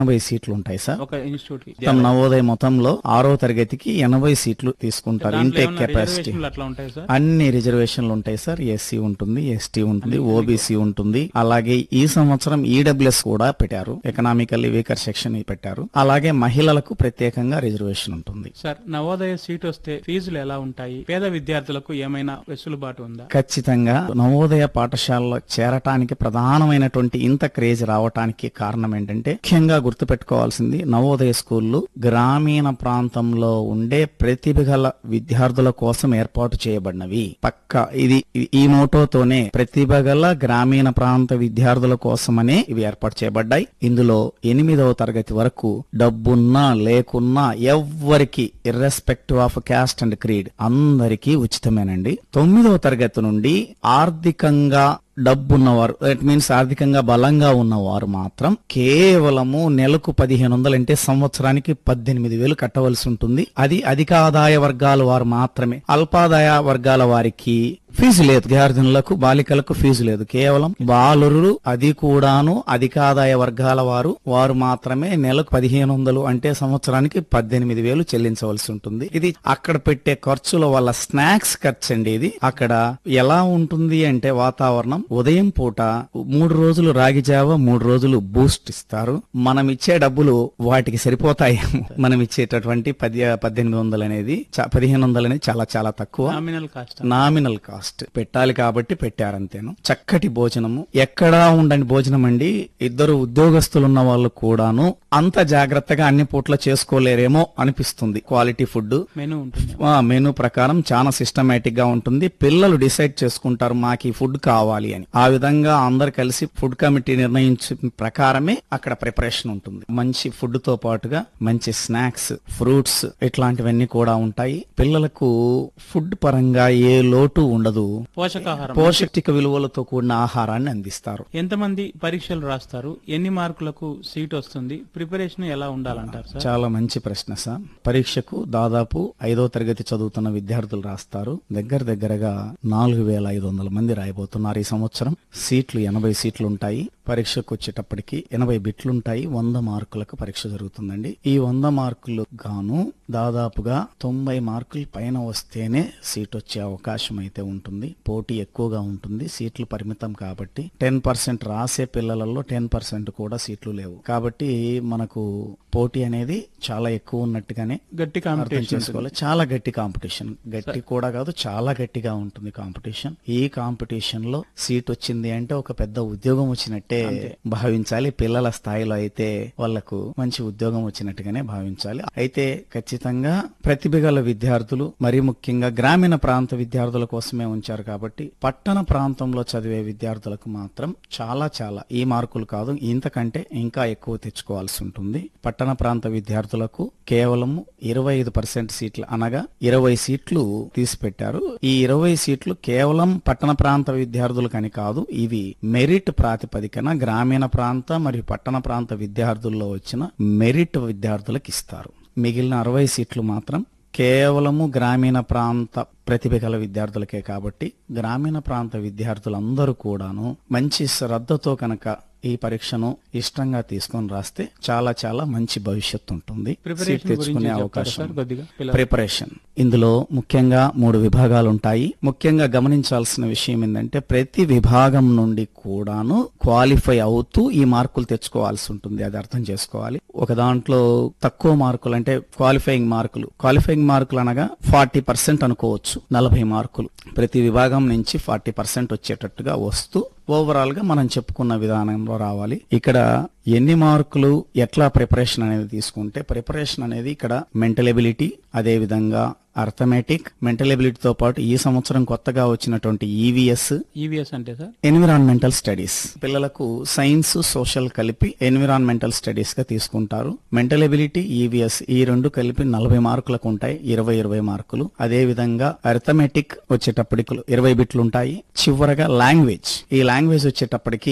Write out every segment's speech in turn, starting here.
ఎనభై సీట్లు ఉంటాయి సార్ ఒక ఇన్స్టిట్యూట్ కి మొత్తం నవోదయ మొత్తంలో ఆరో తరగతికి ఎనభై సీట్లు తీసుకుంటారు దాంట్లో ఇంటేక్ ఏమన్నా కెపాసిటీ రిజర్వేషన్లు అట్లా ఉంటాయి సార్ అన్ని రిజర్వేషన్లు ఉంటాయి సార్ ఎస్సీ ఉంటుంది ఎస్టీ ఉంటుంది ఓబీసీ ఉంటుంది అలాగే ఈ సంవత్సరం ఈడబ్ల్యూఎస్ కూడా పెట్టారు ఎకనామికల్లీ వీకర్ సెక్షన్ పెట్టారు అలాగే మహిళలకు ప్రత్యేకంగా రిజర్వేషన్ ఉంటుంది సార్ నవోదయ సీట్ వస్తే ఫీజులు ఎలా ఉంటాయి పేద విద్యార్థులకు ఏమైనా వెసులుబాటు ఉందా ఖచ్చితంగా నవోదయ పాఠశాలలో చేరటానికి ప్రధానమైనటువంటి ఇంత క్రేజ్ రావటానికి కారణం ఏంటంటే ముఖ్యంగా గుర్తుపెట్టుకోవాల్సింది నవోదయ స్కూళ్లు గ్రామీణ ప్రాంతంలో ఉండే ప్రతిభ గల విద్యార్థుల కోసం ఏర్పాటు చేయబడినవి పక్క ఇది ఇది- ఈ మోటోతోనే ప్రతిభ గల గ్రామీణ ప్రాంత విద్యార్థుల కోసమనే ఇవి ఏర్పాటు చేయబడ్డాయి ఇందులో ఎనిమిదవ తరగతి వరకు డబ్బున్నా లేకున్నా ఎవ్వరికి irrespective of caste and creed అందరికీ ఉచితమేనండి తొమ్మిదవ తరగతి నుండి ఆర్థికంగా డబ్బున్నవారు దట్ మీన్స్ ఆర్థికంగా బలంగా ఉన్నవారు మాత్రం కేవలము నెలకు పదిహేను వందలు అంటే సంవత్సరానికి పద్దెనిమిది వేలు కట్టవలసి ఉంటుంది అది అధిక ఆదాయ వర్గాల వారు మాత్రమే అల్పాదాయ వర్గాల వారికి ఫీజు లేదు విద్యార్థినులకు బాలికలకు ఫీజు లేదు కేవలం బాలురు అది కూడాను అధికాదాయ వర్గాల వారు వారు మాత్రమే నెలకు పదిహేను వందలు అంటే సంవత్సరానికి పద్దెనిమిది వేలు చెల్లించవలసి ఉంటుంది ఇది అక్కడ పెట్టే ఖర్చుల వల్ల స్నాక్స్ ఖర్చు అండి ఇది అక్కడ ఎలా ఉంటుంది అంటే వాతావరణం ఉదయం పూట మూడు రోజులు రాగి జావ మూడు రోజులు బూస్ట్ ఇస్తారు మనం ఇచ్చే డబ్బులు వాటికి సరిపోతాయి మనం ఇచ్చేటటువంటి పది పద్దెనిమిది వందలు అనేది చ- పదిహేను వందలు అనేది చాలా చాలా తక్కువ నామినల్ కాస్ట్ నామినల్ కాస్ట్ పెట్టాలి కాబట్టి పెట్టారంతేను చక్కటి భోజనము ఎక్కడా ఉండని భోజనం అండి ఇద్దరు ఉద్యోగస్తులు ఉన్న వాళ్ళు కూడాను అంత జాగ్రత్తగా అన్ని పూట్ల చేసుకోలేరేమో అనిపిస్తుంది క్వాలిటీ ఫుడ్ మెనూ ఉంటుంది ఆ మెనూ ప్రకారం చాలా సిస్టమేటిక్ గా ఉంటుంది పిల్లలు డిసైడ్ చేసుకుంటారు మాకు ఈ ఫుడ్ కావాలి అని ఆ విధంగా అందరు కలిసి ఫుడ్ కమిటీ నిర్ణయించిన ప్రకారమే అక్కడ ప్రిపరేషన్ ఉంటుంది మంచి ఫుడ్ తో పాటుగా మంచి స్నాక్స్ ఫ్రూట్స్ ఇట్లాంటివన్నీ కూడా ఉంటాయి పిల్లలకు ఫుడ్ పరంగా ఏ లోటు ఉండదు పోషకాహారం పోషక విలువలతో కూడిన ఆహారాన్ని అందిస్తారు ఎంతమంది పరీక్షలు రాస్తారు ఎన్ని మార్కులకు సీట్ వస్తుంది ప్రిపరేషన్ ఎలా ఉండాలంటారు సార్ చాలా మంచి ప్రశ్న సార్ పరీక్షకు దాదాపు ఐదో తరగతి చదువుతున్న విద్యార్థులు రాస్తారు దగ్గర దగ్గరగా నాలుగు వేల ఐదు వందల మంది రాయబోతున్నారు ఈ సంవత్సరం సీట్లు ఎనభై సీట్లు ఉంటాయి పరీక్షకు వచ్చేటప్పటికి ఎనభై బిట్లుంటాయి వంద మార్కులకు పరీక్ష జరుగుతుందండి ఈ వంద మార్కులు గాను దాదాపుగా తొంభై మార్కులు పైన వస్తేనే సీట్ వచ్చే అవకాశం అయితే ఉంటుంది పోటీ ఎక్కువగా ఉంటుంది సీట్లు పరిమితం కాబట్టి టెన్ పర్సెంట్ రాసే పిల్లలలో టెన్ పర్సెంట్ కూడా సీట్లు లేవు కాబట్టి మనకు పోటీ అనేది చాలా ఎక్కువ ఉన్నట్టుగానే గట్టి అర్థం కాంపిటీషన్ చేసుకోవాలి చాలా గట్టి కాంపిటీషన్ గట్టి కూడా కాదు చాలా గట్టిగా ఉంటుంది కాంపిటీషన్ ఈ కాంపిటీషన్ లో సీట్ వచ్చింది అంటే ఒక పెద్ద ఉద్యోగం వచ్చినట్టే భావించాలి పిల్లల స్థాయిలో అయితే వాళ్లకు మంచి ఉద్యోగం వచ్చినట్టుగానే భావించాలి అయితే ఖచ్చితంగా ప్రతిభ గల విద్యార్థులు మరీ ముఖ్యంగా గ్రామీణ ప్రాంత విద్యార్థుల కోసమే ఉంచారు కాబట్టి పట్టణ ప్రాంతంలో చదివే విద్యార్థులకు మాత్రం చాలా చాలా ఈ మార్కులు కాదు ఇంతకంటే ఇంకా ఎక్కువ తెచ్చుకోవాల్సి ఉంటుంది పట్టణ ప్రాంత విద్యార్థులకు కేవలం ఇరవై ఐదు పర్సెంట్ సీట్లు అనగా ఇరవై సీట్లు తీసిపెట్టారు ఈ ఇరవై సీట్లు కేవలం పట్టణ ప్రాంత విద్యార్థులకని కాదు ఇవి మెరిట్ ప్రాతిపదికన గ్రామీణ ప్రాంత మరియు పట్టణ ప్రాంత విద్యార్థుల్లో వచ్చిన మెరిట్ విద్యార్థులకు ఇస్తారు మిగిలిన అరవై సీట్లు మాత్రం కేవలము గ్రామీణ ప్రాంత ప్రతిభ గల విద్యార్థులకే కాబట్టి గ్రామీణ ప్రాంత విద్యార్థులందరూ కూడాను మంచి శ్రద్ధతో కనుక ఈ పరీక్షను ఇష్టంగా తీసుకొని రాస్తే చాలా చాలా మంచి భవిష్యత్తు ఉంటుంది సీట్ ప్రిపరేషన్ గురించి తెచ్చుకునే చెప్తారా అవకాశం సార్ కొద్దిగా పిల్లలు ప్రిపరేషన్ ఇందులో ముఖ్యంగా మూడు విభాగాలు ఉంటాయి ముఖ్యంగా గమనించాల్సిన విషయం ఏంటంటే ప్రతి విభాగం నుండి కూడాను క్వాలిఫై అవుతూ ఈ మార్కులు తెచ్చుకోవాల్సి ఉంటుంది అది అర్థం చేసుకోవాలి ఒక దాంట్లో తక్కువ మార్కులు అంటే క్వాలిఫైయింగ్ మార్కులు క్వాలిఫైయింగ్ మార్కులు అనగా ఫార్టీ పర్సెంట్ అనుకోవచ్చు నలభై మార్కులు ప్రతి విభాగం నుంచి ఫార్టీ పర్సెంట్ వచ్చేటట్టుగా వస్తూ ఓవరాల్ గా మనం చెప్పుకున్న విధానంలో రావాలి ఇక్కడ ఎన్ని మార్కులు ఎట్లా ప్రిపరేషన్ అనేది తీసుకుంటే ప్రిపరేషన్ అనేది ఇక్కడ మెంటల్ ఎబిలిటీ అదే విధంగా అర్థమెటిక్ మెంటల్ ఎబిలిటీతో పాటు ఈ సంవత్సరం కొత్తగా వచ్చినటువంటి ఈవీఎస్ ఈవీఎస్ అంటే సార్ ఎన్విరాన్మెంటల్ స్టడీస్ పిల్లలకు సైన్స్ సోషల్ కలిపి ఎన్విరాన్మెంటల్ స్టడీస్ గా తీసుకుంటారు మెంటల్ ఎబిలిటీ ఈవీఎస్ ఈ రెండు కలిపి నలభై మార్కులకు ఉంటాయి ఇరవై ఇరవై మార్కులు అదే విధంగా అర్థమెటిక్ వచ్చేటప్పటికి ఇరవై బిట్లు ఉంటాయి చివరగా లాంగ్వేజ్ ఈ లాంగ్వేజ్ వచ్చేటప్పటికి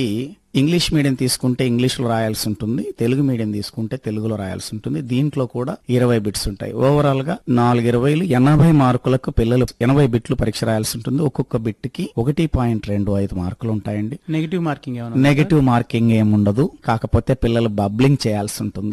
ఇంగ్లీష్ మీడియం తీసుకుంటే ఇంగ్లీష్లో రాయాల్సి ఉంటుంది తెలుగు మీడియం తీసుకుంటే తెలుగులో రాయాల్సి ఉంటుంది దీంట్లో కూడా ఇరవై బిట్స్ ఉంటాయి ఓవరాల్ గా నాలుగు ఇరవైలు ఎనభై మార్కులకు పిల్లలు ఎనభై బిట్లు పరీక్ష రాయాల్సి ఉంటుంది ఒక్కొక్క బిట్ కి ఒకటి పాయింట్ రెండు ఐదు మార్కులు ఉంటాయండి నెగిటివ్ మార్కింగ్ ఏమైనా నెగటివ్ మార్కింగ్ ఏముండదు కాకపోతే పిల్లలు బబ్లింగ్ చేయాల్సి ఉంటుంది